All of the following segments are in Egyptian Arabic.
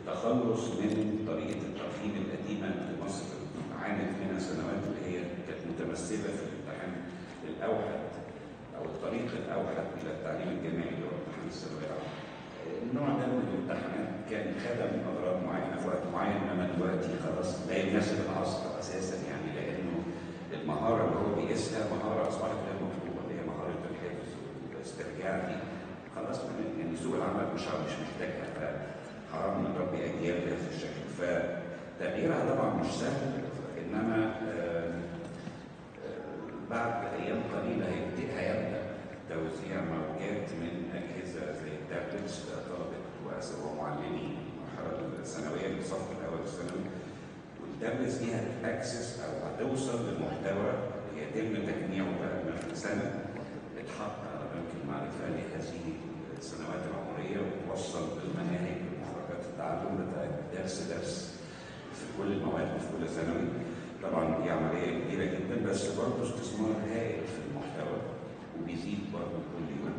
التخلص من طريقه الترحيب القديمه اللي مصر عانت منها سنوات اللي هي كانت متمثله في الامتحان الاوحد او الطريق الاوحد الى التعليم الجامعي اللي هو امتحان الثانويه العامه. النوع ده من الامتحانات كان خدم اغراض معينه في وقت معين انما دلوقتي خلاص لا يناسب العصر اساسا يعني لانه المهاره اللي هو بيقيسها مهاره اصبحت غير مطلوبه اللي هي مهاره الحفظ والاسترجاع دي خلاص يعني سوق العمل مش مش محتاجها فحرام نربي اجيال بهذا الشكل فتغييرها طبعا مش سهل انما آه، آه، بعد ايام قليله هيبدا هيبدا توزيع موجات من اجهزه زي التابلتس لطلبه وأس- ومعلمي المرحله الثانويه الصف الاول الثانوي والتابلتس دي هتاكسس او هتوصل لمحتوى يتم تجميعه بقى من سنه اتحط على بنك المعرفه لهذه السنوات العمريه وتوصل بالمناهج ومخرجات التعلم بتاعت درس درس في كل المواد وفي كل ثانوي طبعا دي عمليه كبيره جدا بس برضه استثمار هائل في المحتوى وبيزيد برضه كل يوم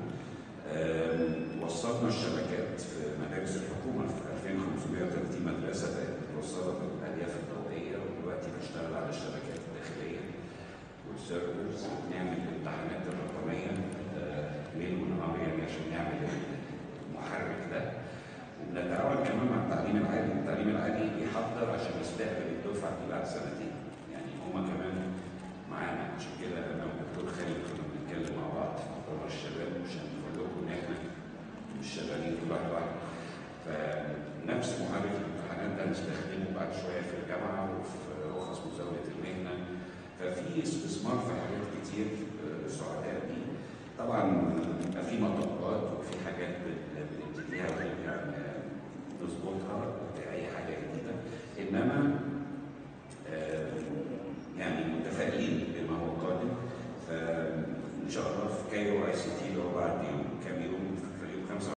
آم، وصلنا الشبكات في مدارس الحكومه في 2530 مدرسه بقت متوصله بالالياف الضوئيه ودلوقتي بشتغل على الشبكات الداخليه والسيرفرز بنعمل الامتحانات الرقميه آه، ليل ونهار يعني عشان نعمل المحرك ده وبنتعاون كمان مع التعليم العالي، التعليم العالي بيحضر عشان يستقبل الدفعه دي بعد سنتين يعني هما كمان معانا عشان كده انا والدكتور خالد كنا بنتكلم مع بعض في مؤتمر الشباب عشان نقول لكم ان احنا مش شغالين كل واحد لوحده فنفس محرك الامتحانات ده هنستخدمه بعد شويه في الجامعه وفي رخص مزاوله المهنه ففي استثمار في حاجات كتير آه، سعداء بيه طبعا بيبقى في مطبات وفي حاجات بن- بنبتديها ونرجع ن- نظبطها اي حاجه جديده انما آه، يعني متفائلين بما هو قادم فان شاء الله في كايرو اي سي تي اللي هو بعد